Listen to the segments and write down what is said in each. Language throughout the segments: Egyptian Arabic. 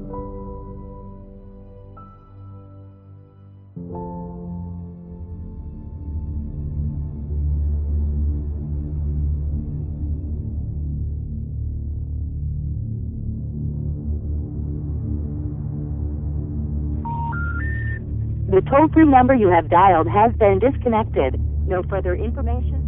The toll free number you have dialed has been disconnected. No further information.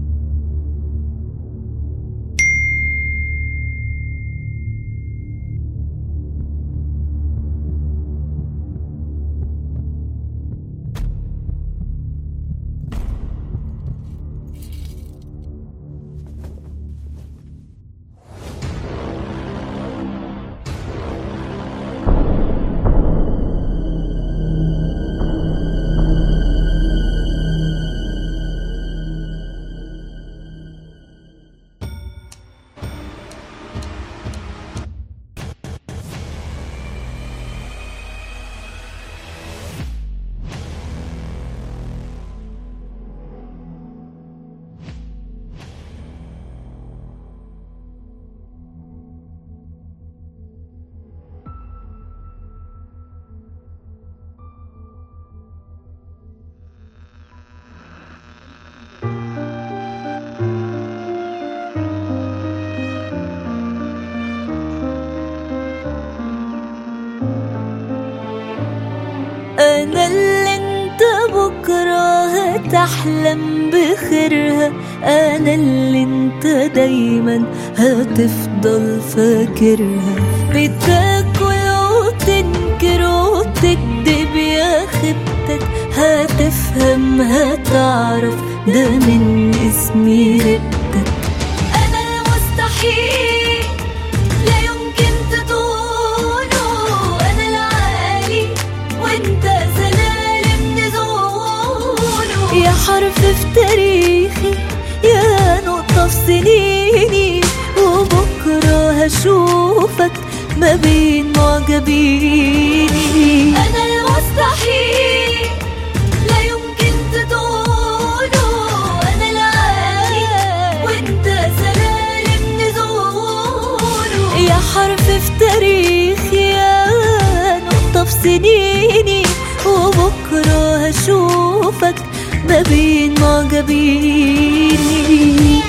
أنا اللي انت بكرة هتحلم بخيرها أنا اللي انت دايما هتفضل فاكرها بتاكل وتنكر وتكذب يا خيبتك هتفهم هتعرف ده من اسمي ربتك أنا المستحيل لا يمكن تطوله أنا العالي وانت سلالم نزوله يا حرف في تاريخي يا نقطة في سنيني وبكرة هشوفك ما بين معجبيني أنا المستحيل لا يمكن تطوله أنا العالي وانت سلالم نزوله يا حرف في تاريخي يا نقطة في سنيني وبكرة هشوفك ما بين معجبيني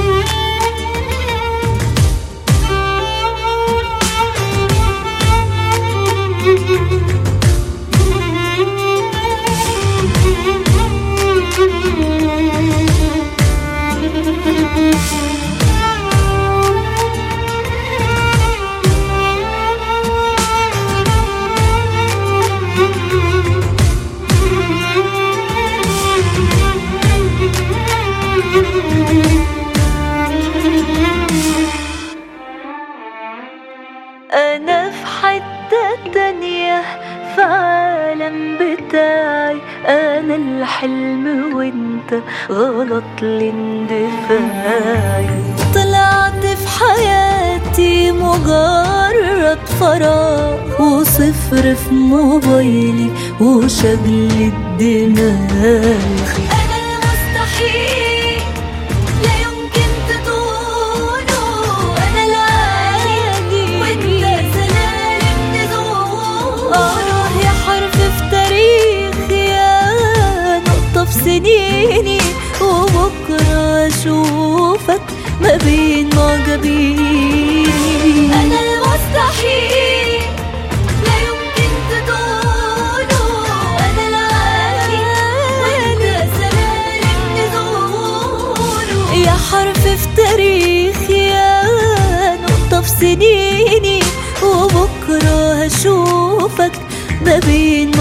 أنا في حتة تانية في عالم بتاعي أنا الحلم وانت غلط الاندفاعي طلعت في حياتي مجرد فراغ وصفر في موبايلي وشغل الدماغ أنا المستحيل لا يمكن تطوله أنا العالي وانت سلالم نزوله آه يا حرف في تاريخي يا نقطة في سنيني وبكرة أشوفك ما بين معجبيني أنا المستحيل لا يمكن تطوله أنا العالي وانت سلالم نزوله يا حرف في تاريخي يا نقطة في سنيني وبكرة هشوفك ما بين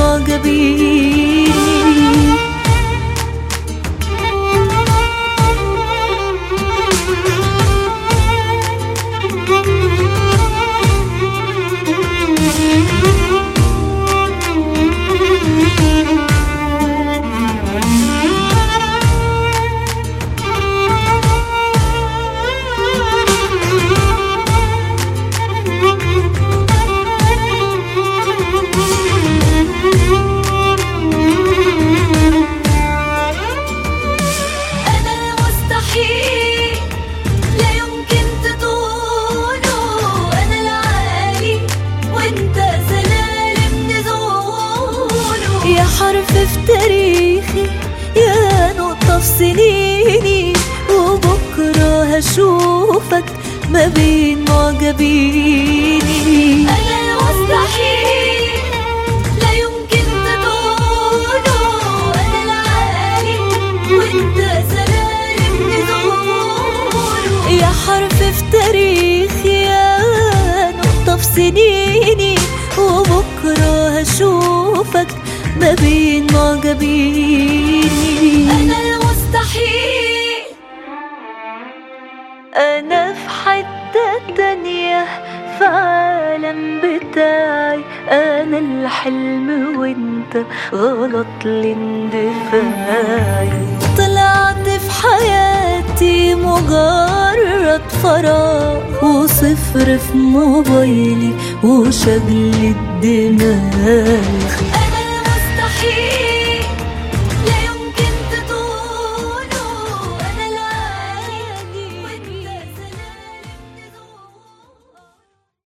معجبيني حرف في تاريخي يا نقطة في سنيني وبكرة هشوفك ما بين معجبيني أنا المستحيل لا يمكن تطوله أنا العالي وأنت سلالم نزوله يا حرف في تاريخي يا نقطة في سنيني وبكرة هشوفك ما بين معجبيني أنا المستحيل أنا في حتة تانية في عالم بتاعي أنا الحلم وانت غلط الاندفاعي طلعت في حياتي مجرد فراغ وصفر في موبايلي وشغل الدماغ